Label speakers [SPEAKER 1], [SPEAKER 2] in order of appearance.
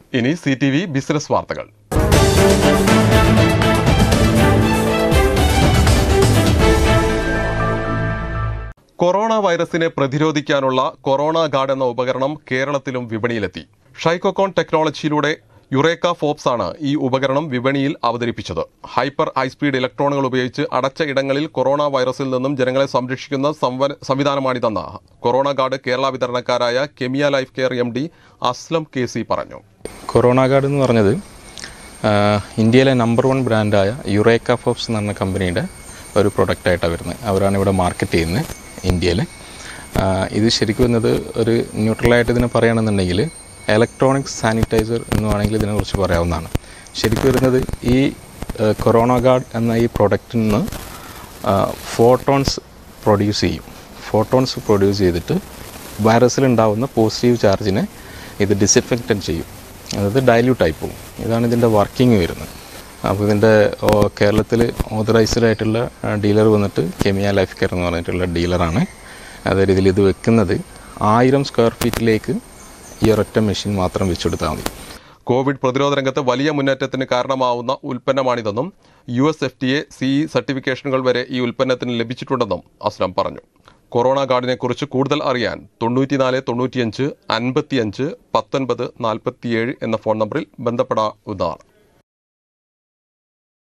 [SPEAKER 1] ഇനി C T V business വാർത്തകൾ corona വൈറസിനെ പ്രതിരോധിക്കാനുള്ള കൊറോണ ഗാർഡ് എന്ന ഉപകരണം കേരളത്തിലും വിപണിയിലെത്തി ഷൈക്കോക്കോൺ ടെക്നോളജിയിലൂടെ യുറേക്ക ഫോപ്സ് ആണ് ഈ ഉപകരണം വിപണിയിൽ അവതരിപ്പിച്ചത് ഹൈപ്പർ ഹൈസ്പീഡ് ഇലക്ട്രോണുകൾ ഉപയോഗിച്ച് അടച്ച ഇടങ്ങളിൽ കൊറോണ വൈറസിൽ നിന്നും ജനങ്ങളെ സംരക്ഷിക്കുന്ന സംവ- സംവിധാനമാണിതെന്ന് കൊറോണ ഗാർഡ് കേരള വിതരണക്കാരായ കെമിയ life care M D Aslam K C പറഞ്ഞു
[SPEAKER 2] കൊറോണ ഗാർഡ് എന്ന് പറഞ്ഞത് ആ, ഇന്ത്യയിലെ നമ്പർ വൺ ബ്രാൻഡായ യുറേക്ക ഫോപ്സ് എന്ന് പറഞ്ഞ കമ്പനിയുടെ ഒരു പ്രൊഡക്റ്റായിട്ടാണ് വരുന്നത് അവരാണ് ഇവിടെ മാർക്കറ്റ് ചെയ്യുന്നത് ഇന്ത്യയിൽ ആ, ഇത് ശരിക്കും വരുന്നത് ഒരു ന്യൂട്രലായിട്ട് ഇതിനെ പറയുകയാണെന്നുണ്ടെങ്കിൽ ഇലക്ട്രോണിക് സാനിറ്റൈസർ എന്ന് വേണമെങ്കിൽ ഇതിനെക്കുറിച്ച് പറയാവുന്നതാണ് ശരിക്കും വരുന്നത് ഈ ആ, കൊറോണ ഗാർഡ് എന്ന ഈ പ്രൊഡക്റ്റിൽ നിന്ന് ഫോട്ടോൺസ് പ്രൊഡ്യൂസ് ചെയ്യും ഫോട്ടോൺസ് പ്രൊഡ്യൂസ് ചെയ്തിട്ട് വൈറസിലുണ്ടാവുന്ന പോസിറ്റീവ് ചാർജിനെ ഇത് ഡിസിൻഫെക്റ്റൻ ചെയ്യും അതായത് ഡയല്യൂട്ട് ആയി പോകും ഇതാണ് ഇതിൻ്റെ വർക്കിംഗ് വരുന്നത് അപ്പോൾ ഇതിൻ്റെ കേരളത്തിൽ ഓതറൈസ്ഡ് ആയിട്ടുള്ള ഡീലർ വന്നിട്ട് കെമിയ ലൈഫ് കെയർ എന്ന് പറഞ്ഞിട്ടുള്ള ഡീലറാണ് അതായത് ഇതിൽ ഇത് വെക്കുന്നത് ആയിരം സ്ക്വയർ ഫീറ്റിലേക്ക് ഈ ഒരൊറ്റ മെഷീൻ മാത്രം വെച്ചെടുത്താൽ മതി
[SPEAKER 1] കോവിഡ് പ്രതിരോധ രംഗത്ത് വലിയ മുന്നേറ്റത്തിന് കാരണമാവുന്ന ഉൽപ്പന്നമാണിതെന്നും U S F T A C സർട്ടിഫിക്കേഷനുകൾ വരെ ഈ ഉൽപ്പന്നത്തിന് ലഭിച്ചിട്ടുണ്ടെന്നും അസ്ലം പറഞ്ഞു കൊറോണ ഗാർഡിനെ കുറിച്ച് കൂടുതൽ അറിയാൻ തൊണ്ണൂറ്റിനാല് തൊണ്ണൂറ്റിയഞ്ച് അൻപത്തിയഞ്ച് പത്തൊൻപത് നാൽപ്പത്തിയേഴ് എന്ന ഫോൺ നമ്പറിൽ ബന്ധപ്പെടാവുന്നതാണ്